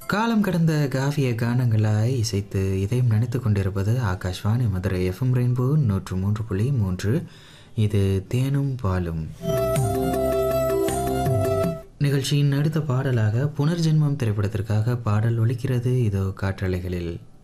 காலம் கடந்த காவிய கானங்களாய் இசைத்து இதயம் நினைத்து கொண்டிருப்பது ஆகாஷ்வாணி மதுரை எஃப்எம் ரெயின்போ நூற்று மூன்று புள்ளி மூன்று இது தேனும் பாலும் நிகழ்ச்சியின் அடுத்த பாடலாக புனர்ஜென்மம் திரைப்படத்திற்காக பாடல் ஒலிக்கிறது இதோ காற்றலைகளில்